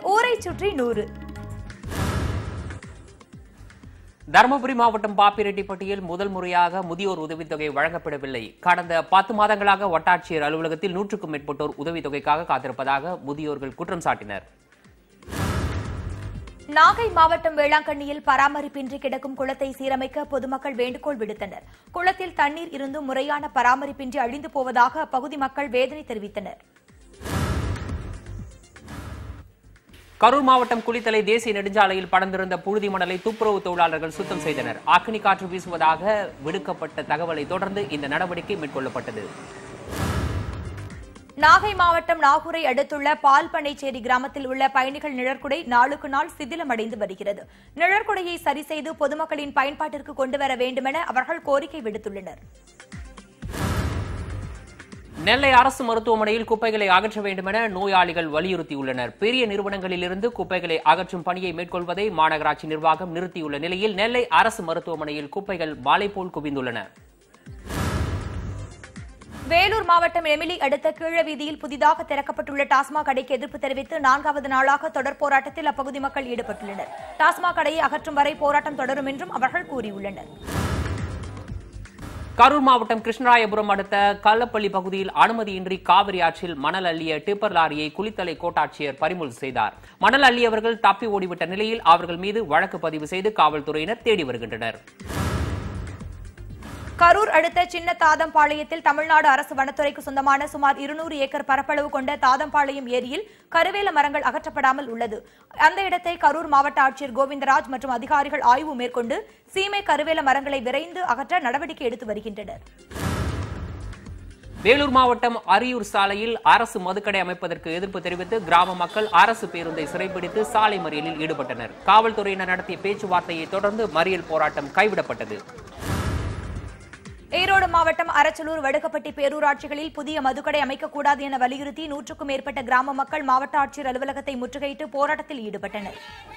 ஊரை சுற்றி நூறு தருமபுரி மாவட்டம் பாப்பிரெட்டிப்பட்டியில் முதல் முறையாக முதியோர் உதவித்தொகை வழங்கப்படவில்லை கடந்த பத்து மாதங்களாக வட்டாட்சியர் அலுவலகத்தில் நூற்றுக்கும் மேற்பட்டோர் உதவித்தொகைக்காக காத்திருப்பதாக முதியோர்கள் குற்றம் சாட்டினர் நாகை மாவட்டம் வேளாங்கண்ணியில் பராமரிப்பின்றி கிடக்கும் குளத்தை சீரமைக்க பொதுமக்கள் வேண்டுகோள் விடுத்தனர் குளத்தில் தண்ணீர் இருந்தும் முறையான பராமரிப்பின்றி அழிந்து போவதாக அப்பகுதி மக்கள் வேதனை தெரிவித்தனர் கரூர் மாவட்டம் குளித்தலை தேசிய நெடுஞ்சாலையில் படர்ந்திருந்த புழுதி மணலை துப்புரவு தொழிலாளர்கள் சுத்தம் செய்தனர் அக்னி காற்று வீசுவதாக விடுக்கப்பட்ட தகவலை தொடர்ந்து இந்த நடவடிக்கை மேற்கொள்ளப்பட்டது நாகை மாவட்டம் நாகூரை அடுத்துள்ள பால்பனைச்சேரி கிராமத்தில் உள்ள பயணிகள் நிழற்குடை நாளுக்கு நாள் சிதிலமடைந்து வருகிறது நிழற்குடையை சரி செய்து பொதுமக்களின் பயன்பாட்டிற்கு கொண்டுவர வேண்டுமென அவர்கள் கோரிக்கை விடுத்துள்ளனர் நெல்லை அரசு மருத்துவமனையில் குப்பைகளை அகற்ற வேண்டுமென நோயாளிகள் வலியுறுத்தியுள்ளனர் பெரிய நிறுவனங்களிலிருந்து குப்பைகளை அகற்றும் பணியை மேற்கொள்வதை மாநகராட்சி நிர்வாகம் நிறுத்தியுள்ள நிலையில் நெல்லை அரசு மருத்துவமனையில் குப்பைகள் மாலை போல் குவிந்துள்ளன வேலூர் மாவட்டம் எமிலி அடுத்த கீழவீதியில் புதிதாக திறக்கப்பட்டுள்ள டாஸ்மாக் கடைக்கு எதிர்ப்பு தெரிவித்து நான்காவது நாளாக தொடர் போராட்டத்தில் அப்பகுதி மக்கள் ஈடுபட்டுள்ளனர் டாஸ்மாக் கடையை அகற்றும் வரை போராட்டம் தொடரும் என்றும் அவர்கள் கூறியுள்ளனர் கரூர் மாவட்டம் கிருஷ்ணராயபுரம் அடுத்த கல்லப்பள்ளி பகுதியில் அனுமதியின்றி காவிரி ஆற்றில் மணல் அள்ளிய டிப்பர் லாரியை குளித்தலை கோட்டாட்சியர் பறிமுதல் செய்தார் மணல் அள்ளியவர்கள் தப்பி ஓடிவிட்ட நிலையில் அவர்கள் மீது வழக்கு பதிவு செய்து காவல்துறையினர் தேடி வருகின்றனர் கரூர் அடுத்த சின்ன தாதம்பாளையத்தில் தமிழ்நாடு அரசு வனத்துறைக்கு சொந்தமான சுமார் இருநூறு ஏக்கர் பரப்பளவு கொண்ட தாதம்பாளையம் ஏரியில் கருவேல மரங்கள் அகற்றப்படாமல் உள்ளது அந்த இடத்தை கரூர் மாவட்ட ஆட்சியர் கோவிந்தராஜ் மற்றும் அதிகாரிகள் ஆய்வு மேற்கொண்டு சீமை கருவேல மரங்களை விரைந்து அகற்ற நடவடிக்கை எடுத்து வருகின்றனர் வேலூர் மாவட்டம் அரியூர் சாலையில் அரசு மதுக்கடை அமைப்பதற்கு எதிர்ப்பு தெரிவித்து கிராம மக்கள் அரசு பேருந்தை சிறைப்பிடித்து சாலை மறியலில் ஈடுபட்டனர் காவல்துறையினர் நடத்திய பேச்சுவார்த்தையை தொடர்ந்து மறியல் போராட்டம் கைவிடப்பட்டது ஈரோடு மாவட்டம் அரச்சலூர் வடுகப்பட்டி பேரூராட்சிகளில் புதிய மதுக்கடை அமைக்கக்கூடாது என வலியுறுத்தி நூற்றுக்கும் மேற்பட்ட கிராம மக்கள் மாவட்ட ஆட்சியர் அலுவலகத்தை முற்றுகையிட்டு போராட்டத்தில் ஈடுபட்டனர்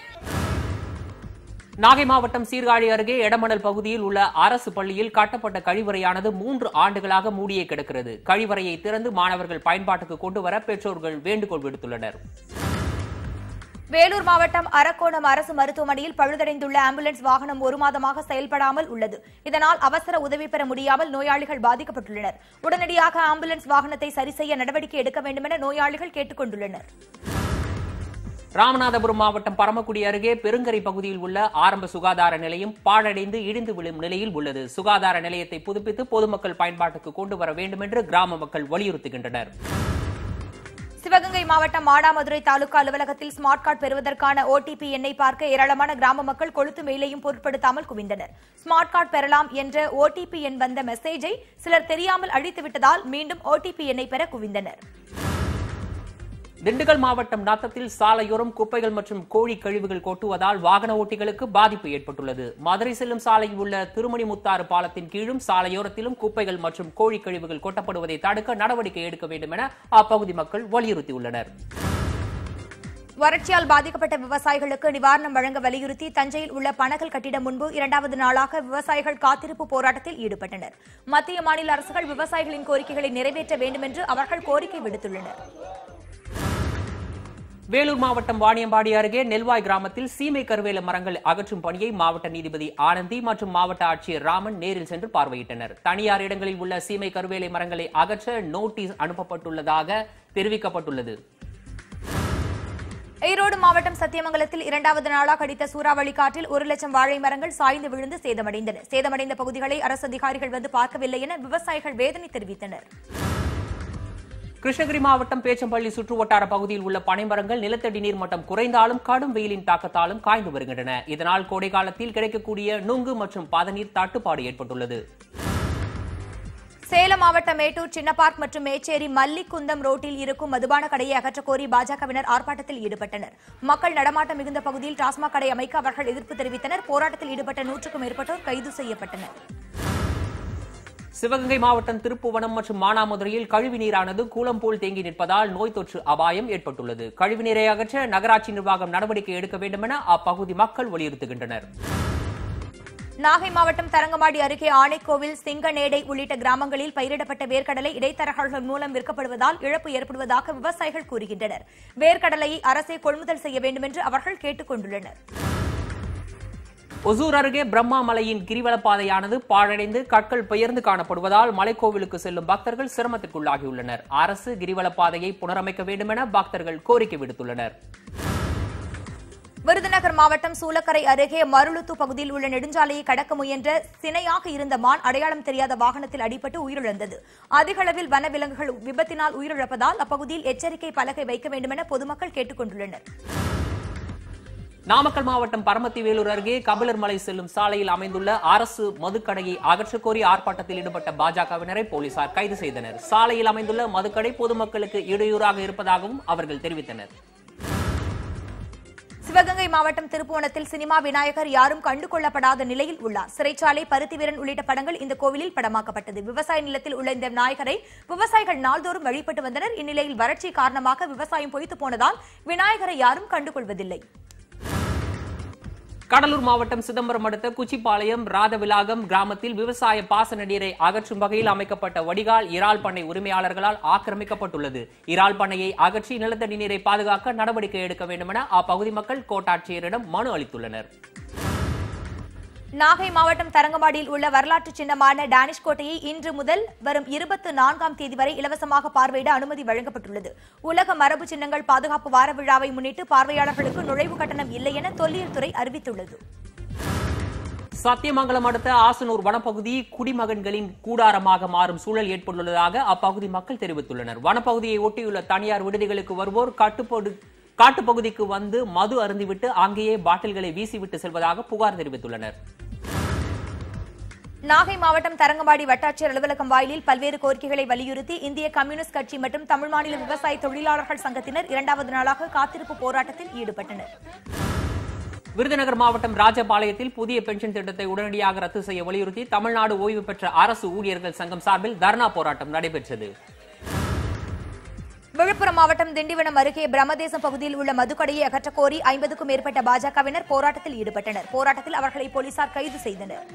நாகை மாவட்டம் சீர்காழி அருகே எடமணல் பகுதியில் உள்ள அரசு பள்ளியில் கட்டப்பட்ட கழிவறையானது மூன்று ஆண்டுகளாக மூடியே கிடக்கிறது கழிவறையை திறந்து மாணவர்கள் பயன்பாட்டுக்கு கொண்டு வர பெற்றோர்கள் வேண்டுகோள் விடுத்துள்ளனர் வேலூர் மாவட்டம் அரக்கோணம் அரசு மருத்துவமனையில் பழுதடைந்துள்ள ஆம்புலன்ஸ் வாகனம் ஒரு மாதமாக செயல்படாமல் உள்ளது இதனால் அவசர உதவி பெற முடியாமல் நோயாளிகள் பாதிக்கப்பட்டுள்ளனர் உடனடியாக ஆம்புலன்ஸ் வாகனத்தை சரி செய்ய நடவடிக்கை எடுக்க வேண்டுமென நோயாளிகள் கேட்டுக் கொண்டுள்ளனர் ராமநாதபுரம் மாவட்டம் பரமக்குடி அருகே பெருங்கரை பகுதியில் உள்ள ஆரம்ப சுகாதார நிலையம் பாழடைந்து இடிந்து விழும் நிலையில் உள்ளது சுகாதார நிலையத்தை புதுப்பித்து பொதுமக்கள் பயன்பாட்டுக்கு கொண்டு வர வேண்டும் என்று கிராம மக்கள் வலியுறுத்துகின்றனர் சிவகங்கை மாவட்டம் மானாமதுரை தாலுகா அலுவலகத்தில் ஸ்மார்ட் கார்டு பெறுவதற்கான ஓடிபி எண்ணை பார்க்க ஏராளமான கிராம மக்கள் கொளுத்து வெயிலையும் பொருட்படுத்தாமல் குவிந்தனர் ஸ்மார்ட் கார்டு பெறலாம் என்ற ஓடிபி எண் வந்த மெசேஜை சிலர் தெரியாமல் அழித்துவிட்டதால் மீண்டும் ஓடிபி எண்ணை பெற குவிந்தனர் திண்டுக்கல் மாவட்டம் நாத்தத்தில் சாலையோரம் குப்பைகள் மற்றும் கோழி கழிவுகள் கொட்டுவதால் வாகன ஓட்டிகளுக்கு பாதிப்பு ஏற்பட்டுள்ளது மதுரை செல்லும் சாலையில் உள்ள திருமணி முத்தாறு பாலத்தின் கீழும் சாலையோரத்திலும் குப்பைகள் மற்றும் கோழி கழிவுகள் கொட்டப்படுவதை தடுக்க நடவடிக்கை எடுக்க வேண்டும் என அப்பகுதி மக்கள் வலியுறுத்தியுள்ளனர் வறட்சியால் பாதிக்கப்பட்ட விவசாயிகளுக்கு நிவாரணம் வழங்க வலியுறுத்தி தஞ்சையில் உள்ள பனகல் கட்டிடம் முன்பு இரண்டாவது நாளாக விவசாயிகள் காத்திருப்பு போராட்டத்தில் ஈடுபட்டனர் மத்திய மாநில அரசுகள் விவசாயிகளின் கோரிக்கைகளை நிறைவேற்ற வேண்டும் என்று அவர்கள் கோரிக்கை விடுத்துள்ளனர் வேலூர் மாவட்டம் வாணியம்பாடி அருகே நெல்வாய் கிராமத்தில் சீமை கருவேல மரங்கள் அகற்றும் பணியை மாவட்ட நீதிபதி ஆனந்தி மற்றும் மாவட்ட ஆட்சியர் ராமன் நேரில் சென்று பார்வையிட்டனர் தனியார் இடங்களில் உள்ள சீமை கருவேலை மரங்களை அகற்ற நோட்டீஸ் அனுப்பப்பட்டுள்ளதாக தெரிவிக்கப்பட்டுள்ளது ஈரோடு மாவட்டம் சத்தியமங்கலத்தில் இரண்டாவது நாளாக அடித்த சூறாவளி காற்றில் ஒரு லட்சம் வாழை மரங்கள் சாய்ந்து விழுந்து சேதமடைந்தன சேதமடைந்த பகுதிகளை அரசு அதிகாரிகள் வந்து பார்க்கவில்லை என விவசாயிகள் வேதனை தெரிவித்தனர் கிருஷ்ணகிரி மாவட்டம் பேச்சம்பள்ளி சுற்றுவட்டார பகுதியில் உள்ள பனைமரங்கள் நிலத்தடி நீர் மட்டம் குறைந்தாலும் கடும் வெயிலின் தாக்கத்தாலும் காய்ந்து வருகின்றன இதனால் கோடை காலத்தில் கிடைக்கக்கூடிய நுங்கு மற்றும் பதநீர் தட்டுப்பாடு ஏற்பட்டுள்ளது சேலம் மாவட்டம் மேட்டூர் சின்னபார்க் மற்றும் மேச்சேரி மல்லிக்குந்தம் ரோட்டில் இருக்கும் மதுபான கடையை அகற்றக் கோரி பாஜகவினர் ஆர்ப்பாட்டத்தில் ஈடுபட்டனர் மக்கள் நடமாட்டம் மிகுந்த பகுதியில் டாஸ்மாக் கடை அமைக்க அவர்கள் எதிர்ப்பு தெரிவித்தனர் போராட்டத்தில் ஈடுபட்ட நூற்றுக்கும் மேற்பட்டோர் கைது செய்யப்பட்டனர் சிவகங்கை மாவட்டம் திருப்புவனம் மற்றும் மானாமதுரையில் கழிவு நீரானது கூலம் போல் தேங்கி நிற்பதால் நோய் தொற்று அபாயம் ஏற்பட்டுள்ளது கழிவு நீரை அகற்ற நகராட்சி நிர்வாகம் நடவடிக்கை எடுக்க வேண்டும் என அப்பகுதி மக்கள் வலியுறுத்துகின்றனர் நாகை மாவட்டம் தரங்கம்பாடி அருகே ஆணைக்கோவில் சிங்கநேடை உள்ளிட்ட கிராமங்களில் பயிரிடப்பட்ட வேர்க்கடலை இடைத்தரகர்கள் மூலம் விற்கப்படுவதால் இழப்பு ஏற்படுவதாக விவசாயிகள் கூறுகின்றனர் வேர்க்கடலையை அரசே கொள்முதல் செய்ய வேண்டும் என்று அவர்கள் கேட்டுக் கொண்டுள்ளனர் ஒசூர் அருகே பிரம்மா மலையின் கிரிவல பாதையானது பாழடைந்து கற்கள் பெயர்ந்து காணப்படுவதால் மலைக்கோவிலுக்கு செல்லும் பக்தர்கள் சிரமத்திற்குள்ளாகியுள்ளனர் அரசு கிரிவல பாதையை புனரமைக்க வேண்டும் என பக்தர்கள் கோரிக்கை விடுத்துள்ளனர் விருதுநகர் மாவட்டம் சூலக்கரை அருகே மருளுத்து பகுதியில் உள்ள நெடுஞ்சாலையை கடக்க முயன்ற சினையாக இருந்த மான் அடையாளம் தெரியாத வாகனத்தில் அடிபட்டு உயிரிழந்தது அதிக அளவில் வனவிலங்குகள் விபத்தினால் உயிரிழப்பதால் அப்பகுதியில் எச்சரிக்கை பலகை வைக்க வேண்டும் என பொதுமக்கள் கேட்டுக் கொண்டுள்ளனர் நாமக்கல் மாவட்டம் பரமத்தி வேலூர் அருகே கபிலர் மலை செல்லும் சாலையில் அமைந்துள்ள அரசு மதுக்கடையை அகற்றக் கோரி ஆர்ப்பாட்டத்தில் ஈடுபட்ட பாஜகவினரை போலீசார் கைது செய்தனர் சாலையில் அமைந்துள்ள மதுக்கடை பொதுமக்களுக்கு இடையூறாக இருப்பதாகவும் அவர்கள் தெரிவித்தனர் சிவகங்கை மாவட்டம் திருப்புவனத்தில் சினிமா விநாயகர் யாரும் கண்டு கொள்ளப்படாத நிலையில் உள்ளார் சிறைச்சாலை பருத்தி வீரன் உள்ளிட்ட படங்கள் இந்த கோவிலில் படமாக்கப்பட்டது விவசாய நிலத்தில் உள்ள இந்த விநாயகரை விவசாயிகள் நாள்தோறும் வழிபட்டு வந்தனர் இந்நிலையில் வறட்சி காரணமாக விவசாயம் பொய்த்து போனதால் விநாயகரை யாரும் கண்டுகொள்வதில்லை கடலூர் மாவட்டம் சிதம்பரம் அடுத்த குச்சிப்பாளையம் ராதவிலாகம் கிராமத்தில் விவசாய பாசன நீரை அகற்றும் வகையில் அமைக்கப்பட்ட வடிகால் இறால் பண்ணை உரிமையாளர்களால் ஆக்கிரமிக்கப்பட்டுள்ளது இறால் பண்ணையை அகற்றி நிலத்தடி நீரை பாதுகாக்க நடவடிக்கை எடுக்க வேண்டும் என அப்பகுதி மக்கள் கோட்டாட்சியரிடம் மனு அளித்துள்ளனர் நாகை மாவட்டம் தரங்கம்பாடியில் உள்ள வரலாற்று சின்னமான டானிஷ் கோட்டையை இன்று முதல் வரும் இருபத்தி நான்காம் தேதி வரை இலவசமாக பார்வையிட அனுமதி வழங்கப்பட்டுள்ளது உலக மரபு சின்னங்கள் பாதுகாப்பு வார விழாவை முன்னிட்டு பார்வையாளர்களுக்கு நுழைவு கட்டணம் இல்லை என தொல்லியல் துறை அறிவித்துள்ளது சத்தியமங்கலம் அடுத்த ஆசனூர் வனப்பகுதி குடிமகன்களின் கூடாரமாக மாறும் சூழல் ஏற்பட்டுள்ளதாக அப்பகுதி மக்கள் தெரிவித்துள்ளனர் வனப்பகுதியை ஒட்டியுள்ள தனியார் விடுதிகளுக்கு வருவோர் கட்டுப்பாடு காட்டுப்பகுதிக்கு வந்து மது அருந்திவிட்டு அங்கேயே பாட்டில்களை வீசிவிட்டு செல்வதாக புகார் தெரிவித்துள்ளனர் நாகை மாவட்டம் தரங்கம்பாடி வட்டாட்சியர் அலுவலகம் வாயிலில் பல்வேறு கோரிக்கைகளை வலியுறுத்தி இந்திய கம்யூனிஸ்ட் கட்சி மற்றும் தமிழ் மாநில விவசாய தொழிலாளர்கள் சங்கத்தினர் இரண்டாவது நாளாக காத்திருப்பு போராட்டத்தில் ஈடுபட்டனர் விருதுநகர் மாவட்டம் ராஜபாளையத்தில் புதிய பென்ஷன் திட்டத்தை உடனடியாக ரத்து செய்ய வலியுறுத்தி தமிழ்நாடு ஓய்வு பெற்ற அரசு ஊழியர்கள் சங்கம் சார்பில் தர்ணா போராட்டம் நடைபெற்றது விழுப்புரம் மாவட்டம் திண்டிவனம் அருகே பிரம்மதேசம் பகுதியில் உள்ள மதுக்கடையை அகற்றக் கோரி ஐம்பதுக்கும் மேற்பட்ட பாஜகவினர் போராட்டத்தில் ஈடுபட்டனர் போராட்டத்தில் அவர்களை போலீசார் கைது செய்தனர்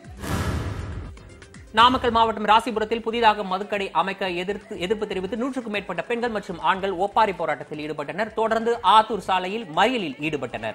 நாமக்கல் மாவட்டம் ராசிபுரத்தில் புதிதாக மதுக்கடை அமைக்க எதிர்த்து எதிர்ப்பு தெரிவித்து நூற்றுக்கும் மேற்பட்ட பெண்கள் மற்றும் ஆண்கள் ஒப்பாரி போராட்டத்தில் ஈடுபட்டனர் தொடர்ந்து ஆத்தூர் சாலையில் மறியலில் ஈடுபட்டனர்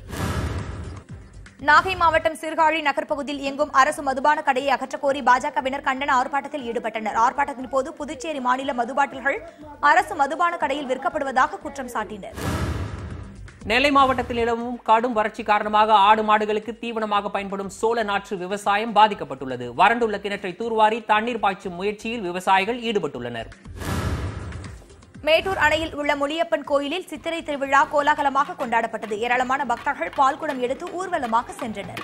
நாகை மாவட்டம் சீர்காழி நகர் பகுதியில் இயங்கும் அரசு மதுபான கடையை அகற்றக் கோரி பாஜகவினர் கண்டன ஆர்ப்பாட்டத்தில் ஈடுபட்டனர் ஆர்ப்பாட்டத்தின் போது புதுச்சேரி மாநில மதுபாட்டில்கள் அரசு மதுபான கடையில் விற்கப்படுவதாக குற்றம் சாட்டினர் நெல்லை மாவட்டத்தில் நிலவும் கடும் வறட்சி காரணமாக ஆடு மாடுகளுக்கு தீவனமாக பயன்படும் சோள நாற்று விவசாயம் பாதிக்கப்பட்டுள்ளது வறண்டுள்ள கிணற்றை தூர்வாரி தண்ணீர் பாய்ச்சும் முயற்சியில் விவசாயிகள் ஈடுபட்டுள்ளனர் மேட்டூர் அணையில் உள்ள முனியப்பன் கோயிலில் சித்திரை திருவிழா கோலாகலமாக கொண்டாடப்பட்டது ஏராளமான பக்தர்கள் பால்குடம் எடுத்து ஊர்வலமாக சென்றனர்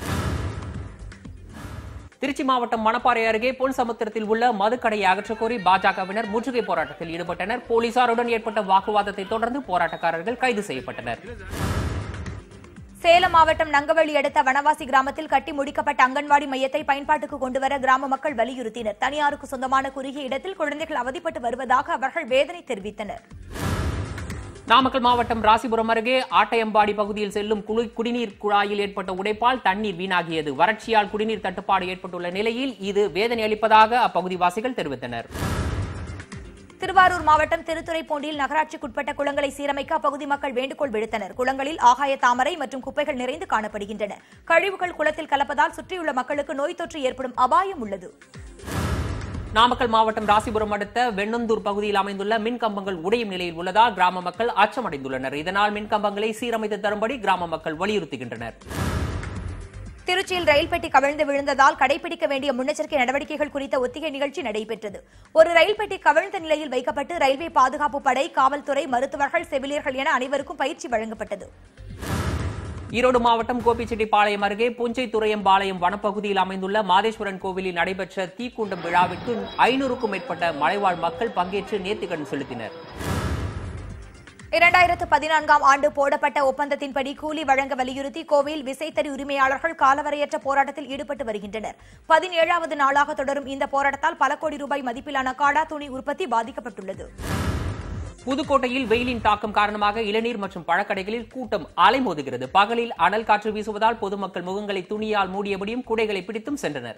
திருச்சி மாவட்டம் மணப்பாறை அருகே பொன் சமுத்திரத்தில் உள்ள மதுக்கடையை அகற்றக் கோரி பாஜகவினர் முற்றுகை போராட்டத்தில் ஈடுபட்டனர் போலீசாருடன் ஏற்பட்ட வாக்குவாதத்தை தொடர்ந்து போராட்டக்காரர்கள் கைது செய்யப்பட்டனர் சேலம் மாவட்டம் நங்கவள்ளி அடுத்த வனவாசி கிராமத்தில் கட்டி முடிக்கப்பட்ட அங்கன்வாடி மையத்தை பயன்பாட்டுக்கு கொண்டுவர கிராம மக்கள் வலியுறுத்தினர் தனியாருக்கு சொந்தமான குறுகிய இடத்தில் குழந்தைகள் அவதிப்பட்டு வருவதாக அவர்கள் வேதனை தெரிவித்தனர் நாமக்கல் மாவட்டம் ராசிபுரம் அருகே ஆட்டையம்பாடி பகுதியில் செல்லும் குளி- குடிநீர் குழாயில் ஏற்பட்ட உடைப்பால் தண்ணீர் வீணாகியது வறட்சியால் குடிநீர் தட்டுப்பாடு ஏற்பட்டுள்ள நிலையில் இது வேதனை அளிப்பதாக அப்பகுதிவாசிகள் தெரிவித்தனர் திருவாரூர் மாவட்டம் திருத்துறைப்பூண்டியில் நகராட்சிக்குட்பட்ட குளங்களை சீரமைக்க அப்பகுதி மக்கள் வேண்டுகோள் விடுத்தனர் குளங்களில் ஆகாய தாமரை மற்றும் குப்பைகள் நிறைந்து காணப்படுகின்றன கழிவுகள் குளத்தில் கலப்பதால் சுற்றியுள்ள மக்களுக்கு நோய் தொற்று ஏற்படும் அபாயம் உள்ளது நாமக்கல் மாவட்டம் ராசிபுரம் அடுத்த வெண்ணந்தூர் பகுதியில் அமைந்துள்ள மின் கம்பங்கள் உடையும் நிலையில் உள்ளதால் கிராம மக்கள் அச்சமடைந்துள்ளனர் இதனால் மின் கம்பங்களை சீரமைத்து தரும்படி கிராம மக்கள் வலியுறுத்துகின்றனர் திருச்சியில் ரயில் பெட்டி கவிழ்ந்து விழுந்ததால் கடைபிடிக்க வேண்டிய முன்னெச்சரிக்கை நடவடிக்கைகள் குறித்த ஒத்திகை நிகழ்ச்சி நடைபெற்றது ஒரு ரயில் பெட்டி கவிழ்ந்த நிலையில் வைக்கப்பட்டு ரயில்வே பாதுகாப்பு படை காவல்துறை மருத்துவர்கள் செவிலியர்கள் என அனைவருக்கும் பயிற்சி வழங்கப்பட்டது ஈரோடு மாவட்டம் கோபிச்செட்டிப்பாளையம் அருகே புஞ்சை துறையம்பாளையம் வனப்பகுதியில் அமைந்துள்ள மாதேஸ்வரன் கோவிலில் நடைபெற்ற தீக்குண்டம் விழாவிற்கு ஐநூறுக்கும் மேற்பட்ட மலைவாழ் மக்கள் பங்கேற்று நேர்த்திக்கடன் செலுத்தினர் இரண்டாயிரத்து பதினான்காம் ஆண்டு போடப்பட்ட ஒப்பந்தத்தின்படி கூலி வழங்க வலியுறுத்தி கோவையில் விசைத்தறி உரிமையாளர்கள் காலவரையற்ற போராட்டத்தில் ஈடுபட்டு வருகின்றனர் பதினேழாவது நாளாக தொடரும் இந்த போராட்டத்தால் பல கோடி ரூபாய் மதிப்பிலான காடா துணி உற்பத்தி பாதிக்கப்பட்டுள்ளது புதுக்கோட்டையில் வெயிலின் தாக்கம் காரணமாக இளநீர் மற்றும் பழக்கடைகளில் கூட்டம் அலைமோதுகிறது பகலில் அனல் காற்று வீசுவதால் பொதுமக்கள் முகங்களை துணியால் மூடியபடியும் குடைகளை பிடித்தும் சென்றனர்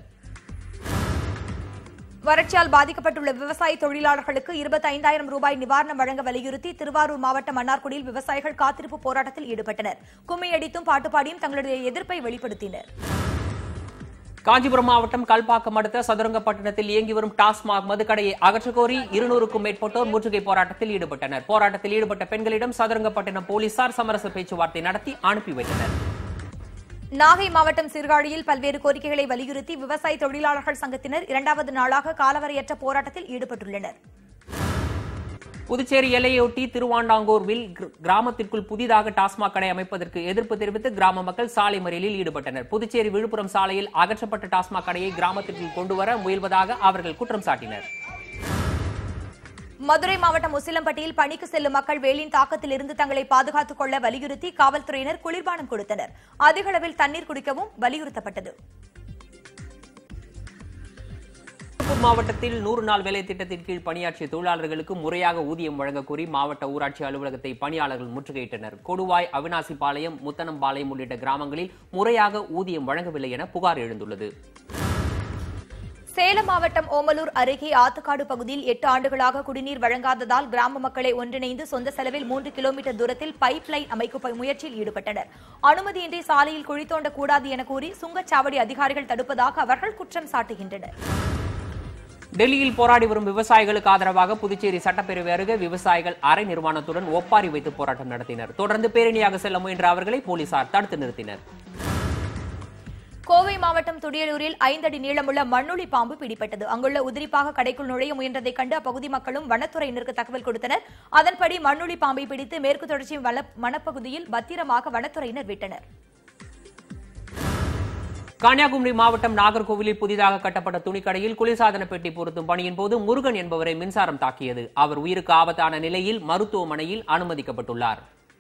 வறட்சியால் பாதிக்கப்பட்டுள்ள விவசாய தொழிலாளர்களுக்கு இருபத்தி ஐந்தாயிரம் ரூபாய் நிவாரணம் வழங்க வலியுறுத்தி திருவாரூர் மாவட்டம் மன்னார்குடியில் விவசாயிகள் காத்திருப்பு போராட்டத்தில் ஈடுபட்டனர் கும்மியடித்தும் பாட்டுப்பாடியும் தங்களுடைய எதிர்ப்பை வெளிப்படுத்தினர் காஞ்சிபுரம் மாவட்டம் கல்பாக்கம் அடுத்த சதுரங்கப்பட்டினத்தில் இயங்கி வரும் டாஸ்மாக் மதுக்கடையை அகற்றக் கோரி இருநூறுக்கும் மேற்பட்டோர் முற்றுகை போராட்டத்தில் ஈடுபட்டனர் போராட்டத்தில் ஈடுபட்ட பெண்களிடம் சதுரங்கப்பட்டினம் போலீசார் சமரச பேச்சுவார்த்தை நடத்தி அனுப்பி வைத்தனர் நாகை மாவட்டம் சீர்காழியில் பல்வேறு கோரிக்கைகளை வலியுறுத்தி விவசாய தொழிலாளர்கள் சங்கத்தினர் இரண்டாவது நாளாக காலவரையற்ற போராட்டத்தில் ஈடுபட்டுள்ளனர் புதுச்சேரி எல்லையொட்டி திருவாண்டாங்கூர்வில் கிர- கிராமத்திற்குள் புதிதாக டாஸ்மாக் கடை அமைப்பதற்கு எதிர்ப்பு தெரிவித்து கிராம மக்கள் சாலை மறியலில் ஈடுபட்டனர் புதுச்சேரி விழுப்புரம் சாலையில் அகற்றப்பட்ட டாஸ்மாக் கடையை கிராமத்திற்குள் கொண்டுவர முயல்வதாக அவர்கள் குற்றம் சாட்டினர் மதுரை மாவட்டம் உசிலம்பட்டியில் பணிக்கு செல்லும் மக்கள் வெயிலின் தாக்கத்தில் இருந்து தங்களை பாதுகாத்துக் கொள்ள வலியுறுத்தி காவல்துறையினர் குளிர்பானம் கொடுத்தனர் அதிக அளவில் தண்ணீர் குடிக்கவும் வலியுறுத்தப்பட்டது திருப்பூர் மாவட்டத்தில் நூறு நாள் வேலை திட்டத்தின் கீழ் பணியாற்றிய தொழிலாளர்களுக்கு முறையாக ஊதியம் வழங்கக் கோரி மாவட்ட ஊராட்சி அலுவலகத்தை பணியாளர்கள் முற்றுகையிட்டனர் கொடுவாய் அவினாசிபாளையம் முத்தனம்பாளையம் உள்ளிட்ட கிராமங்களில் முறையாக ஊதியம் வழங்கவில்லை என புகார் எழுந்துள்ளது சேலம் மாவட்டம் ஓமலூர் அருகே ஆத்துக்காடு பகுதியில் எட்டு ஆண்டுகளாக குடிநீர் வழங்காததால் கிராம மக்களை ஒன்றிணைந்து சொந்த செலவில் மூன்று கிலோமீட்டர் தூரத்தில் பைப் லைன் அமைக்கும் முயற்சியில் ஈடுபட்டனர் அனுமதியின்றி சாலையில் குழி தோண்டக் கூடாது என கூறி சுங்கச்சாவடி அதிகாரிகள் தடுப்பதாக அவர்கள் குற்றம் சாட்டுகின்றனர் டெல்லியில் போராடி வரும் விவசாயிகளுக்கு ஆதரவாக புதுச்சேரி சட்டப்பேரவை அருகே விவசாயிகள் அரை நிர்வாணத்துடன் ஒப்பாரி வைத்து போராட்டம் நடத்தினர் தொடர்ந்து பேரணியாக செல்ல முயன்ற அவர்களை போலீசார் தடுத்து நிறுத்தினர் கோவை மாவட்டம் துடியலூரில் ஐந்தடி நீளமுள்ள மண்ணுளி பாம்பு பிடிபட்டது அங்குள்ள உதிரிப்பாக கடைக்குள் நுழைய முயன்றதைக் கண்டு அப்பகுதி மக்களும் வனத்துறையினருக்கு தகவல் கொடுத்தனர் அதன்படி மண்ணுளி பாம்பை பிடித்து மேற்கு தொடர்ச்சி வன- வனப்பகுதியில் பத்திரமாக வனத்துறையினர் விட்டனர் கன்னியாகுமரி மாவட்டம் நாகர்கோவிலில் புதிதாக கட்டப்பட்ட துணிக்கடையில் குளிர்சாதன பெட்டி பொருத்தும் பணியின் போது முருகன் என்பவரை மின்சாரம் தாக்கியது அவர் உயிருக்கு ஆபத்தான நிலையில் மருத்துவமனையில் அனுமதிக்கப்பட்டுள்ளார்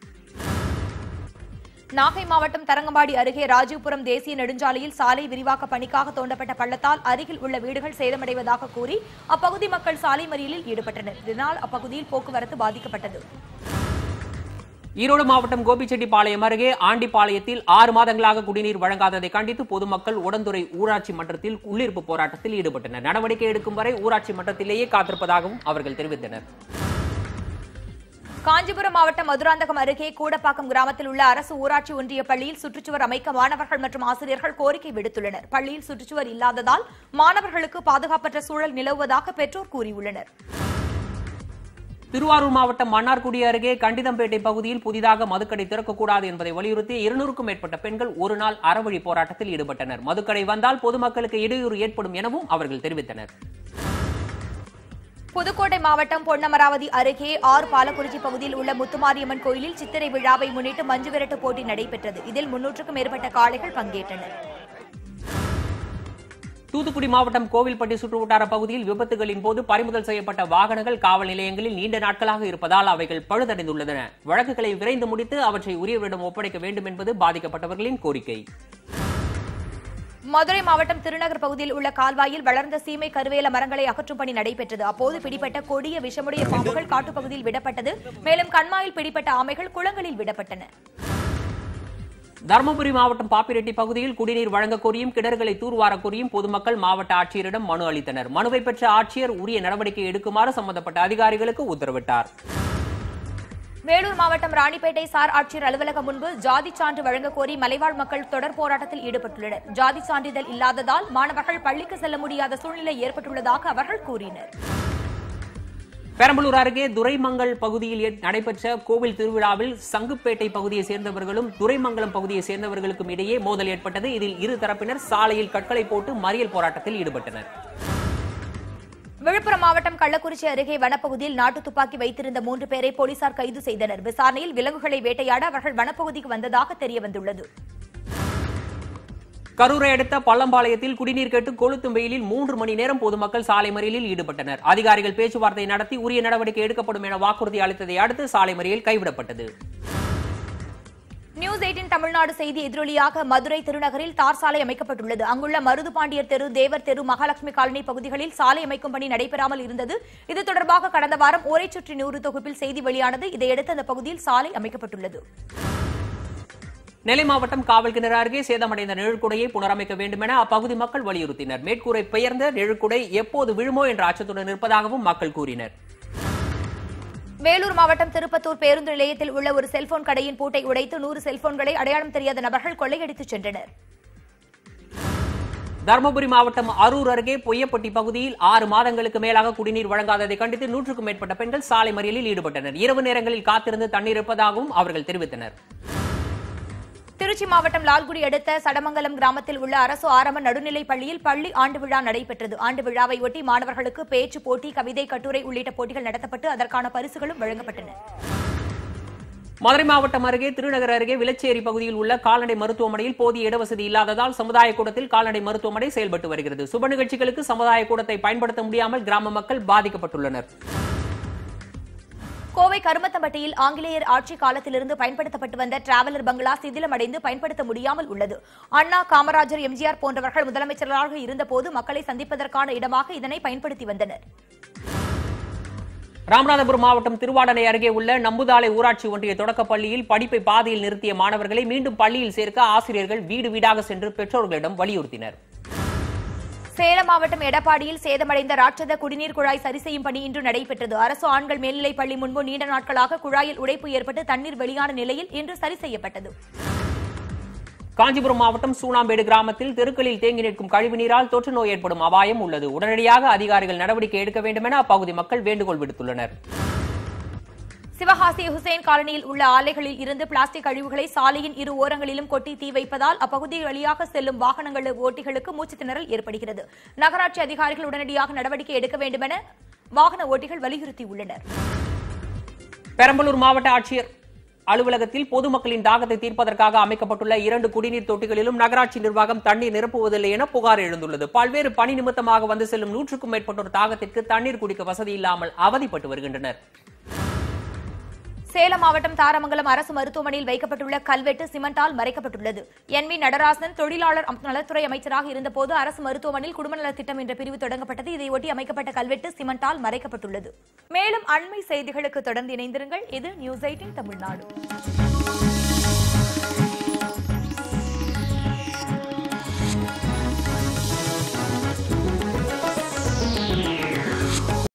நாகை மாவட்டம் தரங்கம்பாடி அருகே ராஜீவ்புரம் தேசிய நெடுஞ்சாலையில் சாலை விரிவாக்க பணிக்காக தோண்டப்பட்ட பள்ளத்தால் அருகில் உள்ள வீடுகள் சேதமடைவதாக கூறி அப்பகுதி மக்கள் சாலை மறியலில் ஈடுபட்டனர் இதனால் அப்பகுதியில் போக்குவரத்து பாதிக்கப்பட்டது ஈரோடு மாவட்டம் கோபிச்செட்டிப்பாளையம் அருகே ஆண்டிப்பாளையத்தில் ஆறு மாதங்களாக குடிநீர் வழங்காததை கண்டித்து பொதுமக்கள் உடன்துறை ஊராட்சி மன்றத்தில் உள்ளிருப்பு போராட்டத்தில் ஈடுபட்டனர் நடவடிக்கை எடுக்கும் வரை ஊராட்சி மன்றத்திலேயே காத்திருப்பதாகவும் அவர்கள் தெரிவித்தனர் காஞ்சிபுரம் மாவட்டம் மதுராந்தகம் அருகே கூடப்பாக்கம் கிராமத்தில் உள்ள அரசு ஊராட்சி ஒன்றிய பள்ளியில் சுற்றுச்சுவர் அமைக்க மாணவர்கள் மற்றும் ஆசிரியர்கள் கோரிக்கை விடுத்துள்ளனர் பள்ளியில் சுற்றுச்சுவர் இல்லாததால் மாணவர்களுக்கு பாதுகாப்பற்ற சூழல் நிலவுவதாக பெற்றோர் கூறியுள்ளனர் திருவாரூர் மாவட்டம் மன்னார்குடி அருகே கண்டிதம்பேட்டை பகுதியில் புதிதாக மதுக்கடை திறக்கக்கூடாது என்பதை வலியுறுத்தி இருநூறுக்கும் மேற்பட்ட பெண்கள் ஒரு நாள் அறவழி போராட்டத்தில் ஈடுபட்டனர் மதுக்கடை வந்தால் பொதுமக்களுக்கு இடையூறு ஏற்படும் எனவும் அவர்கள் தெரிவித்தனர் புதுக்கோட்டை மாவட்டம் பொன்னமராவதி அருகே ஆர் பாலக்குறிச்சி பகுதியில் உள்ள முத்துமாரியம்மன் கோயிலில் சித்திரை விழாவை முன்னிட்டு மஞ்சு விரட்டு போட்டி நடைபெற்றது இதில் முன்னூற்றுக்கும் மேற்பட்ட காளைகள் பங்கேற்றனர் தூத்துக்குடி மாவட்டம் கோவில்பட்டி சுற்றுவட்டார பகுதியில் விபத்துகளின் போது பறிமுதல் செய்யப்பட்ட வாகனங்கள் காவல் நிலையங்களில் நீண்ட நாட்களாக இருப்பதால் அவைகள் பழுதடைந்துள்ளன வழக்குகளை விரைந்து முடித்து அவற்றை உரியவரிடம் ஒப்படைக்க வேண்டும் என்பது பாதிக்கப்பட்டவர்களின் கோரிக்கை மதுரை மாவட்டம் திருநகர் பகுதியில் உள்ள கால்வாயில் வளர்ந்த சீமை கருவேல மரங்களை அகற்றும் பணி நடைபெற்றது அப்போது பிடிப்பட்ட கொடிய விஷமுடைய பாம்புகள் காட்டுப்பகுதியில் விடப்பட்டது மேலும் கண்மாயில் பிடிப்பட்ட ஆமைகள் குளங்களில் விடப்பட்டன தருமபுரி மாவட்டம் பாப்பிரெட்டி பகுதியில் குடிநீர் வழங்கக் கோரியும் கிணறுகளை தூர்வாரக் கோரியும் பொதுமக்கள் மாவட்ட ஆட்சியரிடம் மனு அளித்தனர் மனுவை பெற்ற ஆட்சியர் உரிய நடவடிக்கை எடுக்குமாறு சம்பந்தப்பட்ட அதிகாரிகளுக்கு உத்தரவிட்டார் வேலூர் மாவட்டம் ராணிப்பேட்டை சார் ஆட்சியர் அலுவலகம் முன்பு ஜாதி சான்று வழங்கக் கோரி மலைவாழ் மக்கள் தொடர் போராட்டத்தில் ஈடுபட்டுள்ளனர் ஜாதி சான்றிதழ் இல்லாததால் மாணவர்கள் பள்ளிக்கு செல்ல முடியாத சூழ்நிலை ஏற்பட்டுள்ளதாக அவர்கள் கூறினர் பெரம்பலூர் அருகே துரைமங்கல் பகுதியில் ஏற்- நடைபெற்ற கோவில் திருவிழாவில் சங்குப்பேட்டை பகுதியை சேர்ந்தவர்களும் துரைமங்கலம் பகுதியை சேர்ந்தவர்களுக்கும் இடையே மோதல் ஏற்பட்டது இதில் இரு தரப்பினர் சாலையில் கற்களை போட்டு மறியல் போராட்டத்தில் ஈடுபட்டனர் விழுப்புரம் மாவட்டம் கள்ளக்குறிச்சி அருகே வனப்பகுதியில் நாட்டு துப்பாக்கி வைத்திருந்த மூன்று பேரை போலீசார் கைது செய்தனர் விசாரணையில் விலங்குகளை வேட்டையாட அவர்கள் வனப்பகுதிக்கு வந்ததாக தெரியவந்துள்ளது கரூரை அடுத்த பள்ளம்பாளையத்தில் குடிநீர் கேட்டு கொளுத்தும் வெயிலில் மூன்று மணி நேரம் பொதுமக்கள் சாலை மறியலில் ஈடுபட்டனர் அதிகாரிகள் பேச்சுவார்த்தை நடத்தி உரிய நடவடிக்கை எடுக்கப்படும் என வாக்குறுதி அளித்ததை அடுத்து சாலை மறியல் கைவிடப்பட்டது நியூ நியூஸ் எயிட்டின் தமிழ்நாடு செய்தி எதிரொலியாக மதுரை திருநகரில் தார் சாலை அமைக்கப்பட்டுள்ளது அங்குள்ள மருது பாண்டியர் தெரு தேவர் தெரு மகாலட்சுமி காலனி பகுதிகளில் சாலை அமைக்கும் பணி நடைபெறாமல் இருந்தது இது தொடர்பாக கடந்த வாரம் ஒரே சுற்றி நூறு தொகுப்பில் செய்தி வெளியானது இதையடுத்து அந்த பகுதியில் சாலை அமைக்கப்பட்டுள்ளது நெல்லை மாவட்டம் காவல்கிணறு அருகே சேதமடைந்த நிழற்குடையை புனரமைக்க வேண்டும் என அப்பகுதி மக்கள் வலியுறுத்தினர் மேற்கூரை பெயர்ந்த நிழற்குடை எப்போது விழுமோ என்ற அச்சத்துடன் இருப்பதாகவும் மக்கள் கூறினர் வேலூர் மாவட்டம் திருப்பத்தூர் பேருந்து நிலையத்தில் உள்ள ஒரு செல்போன் கடையின் பூட்டை உடைத்து நூறு செல்போன்களை அடையாளம் தெரியாத நபர்கள் கொள்ளையடித்துச் சென்றனர் தருமபுரி மாவட்டம் அரூர் அருகே பொய்யப்பட்டி பகுதியில் ஆறு மாதங்களுக்கு மேலாக குடிநீர் வழங்காததை கண்டித்து நூற்றுக்கும் மேற்பட்ட பெண்கள் சாலை மறியலில் ஈடுபட்டனர் இரவு நேரங்களில் காத்திருந்து தண்ணீர் இருப்பதாகவும் அவர்கள் தெரிவித்தனர் திருச்சி மாவட்டம் லால்குடி அடுத்த சடமங்கலம் கிராமத்தில் உள்ள அரசு ஆரம்ப நடுநிலைப் பள்ளியில் பள்ளி ஆண்டு விழா நடைபெற்றது ஆண்டு விழாவை ஒட்டி மாணவர்களுக்கு பேச்சு போட்டி கவிதை கட்டுரை உள்ளிட்ட போட்டிகள் நடத்தப்பட்டு அதற்கான பரிசுகளும் வழங்கப்பட்டன மதுரை மாவட்டம் அருகே திருநகர் அருகே விலச்சேரி பகுதியில் உள்ள கால்நடை மருத்துவமனையில் போதிய இடவசதி இல்லாததால் சமுதாய கூடத்தில் கால்நடை மருத்துவமனை செயல்பட்டு வருகிறது சுப நிகழ்ச்சிகளுக்கு சமுதாய கூடத்தை பயன்படுத்த முடியாமல் கிராம மக்கள் பாதிக்கப்பட்டுள்ளனர் கோவை கருமத்தம்பட்டியில் ஆங்கிலேயர் ஆட்சி காலத்திலிருந்து பயன்படுத்தப்பட்டு வந்த டிராவலர் பங்களா சிதிலமடைந்து பயன்படுத்த முடியாமல் உள்ளது அண்ணா காமராஜர் எம்ஜிஆர் போன்றவர்கள் முதலமைச்சர்களாக இருந்தபோது மக்களை சந்திப்பதற்கான இடமாக இதனை பயன்படுத்தி வந்தனர் ராமநாதபுரம் மாவட்டம் திருவாடனை அருகே உள்ள நம்புதாலை ஊராட்சி ஒன்றிய தொடக்கப் பள்ளியில் படிப்பை பாதியில் நிறுத்திய மாணவர்களை மீண்டும் பள்ளியில் சேர்க்க ஆசிரியர்கள் வீடு வீடாக சென்று பெற்றோர்களிடம் வலியுறுத்தினர் சேலம் மாவட்டம் எடப்பாடியில் சேதமடைந்த ராட்சத குடிநீர் குழாய் சரி செய்யும் பணி இன்று நடைபெற்றது அரசு ஆண்கள் மேல்நிலைப் பள்ளி முன்பு நீண்ட நாட்களாக குழாயில் உடைப்பு ஏற்பட்டு தண்ணீர் வெளியான நிலையில் இன்று சரி செய்யப்பட்டது காஞ்சிபுரம் மாவட்டம் சூனாம்பேடு கிராமத்தில் தெருக்களில் தேங்கி நிற்கும் கழிவுநீரால் தொற்று நோய் ஏற்படும் அபாயம் உள்ளது உடனடியாக அதிகாரிகள் நடவடிக்கை எடுக்க வேண்டும் என அப்பகுதி மக்கள் வேண்டுகோள் விடுத்துள்ளனர் சிவகாசி ஹுசேன் காலனியில் உள்ள ஆலைகளில் இருந்து பிளாஸ்டிக் கழிவுகளை சாலையின் இரு ஓரங்களிலும் கொட்டி தீ வைப்பதால் அப்பகுதி வழியாக செல்லும் வாகனங்கள் ஓட்டிகளுக்கு மூச்சுத் திணறல் ஏற்படுகிறது நகராட்சி அதிகாரிகள் உடனடியாக நடவடிக்கை எடுக்க வேண்டும் என வாகன ஓட்டிகள் வலியுறுத்தியுள்ளனர் பெரம்பலூர் மாவட்ட ஆட்சியர் அலுவலகத்தில் பொதுமக்களின் தாகத்தை தீர்ப்பதற்காக அமைக்கப்பட்டுள்ள இரண்டு குடிநீர் தொட்டிகளிலும் நகராட்சி நிர்வாகம் தண்ணீர் நிரப்புவதில்லை என புகார் எழுந்துள்ளது பல்வேறு பணி நிமித்தமாக வந்து செல்லும் நூற்றுக்கும் மேற்பட்டோர் தாகத்திற்கு தண்ணீர் குடிக்க வசதி இல்லாமல் அவதிப்பட்டு வருகின்றனர் சேலம் மாவட்டம் தாரமங்கலம் அரசு மருத்துவமனையில் வைக்கப்பட்டுள்ள கல்வெட்டு சிமெண்டால் மறைக்கப்பட்டுள்ளது என் வி நடராசன் தொழிலாளர் அம்- நலத்துறை அமைச்சராக இருந்தபோது அரசு மருத்துவமனையில் குடும்ப நலத் திட்டம் என்ற பிரிவு தொடங்கப்பட்டது இதையொட்டி அமைக்கப்பட்ட கல்வெட்டு சிமெண்டால் மறைக்கப்பட்டுள்ளது மேலும் அண்மை செய்திகளுக்கு தொடர்ந்து இணைந்திருங்கள் இது நியூஸ் எயிட்டின் தமிழ்நாடு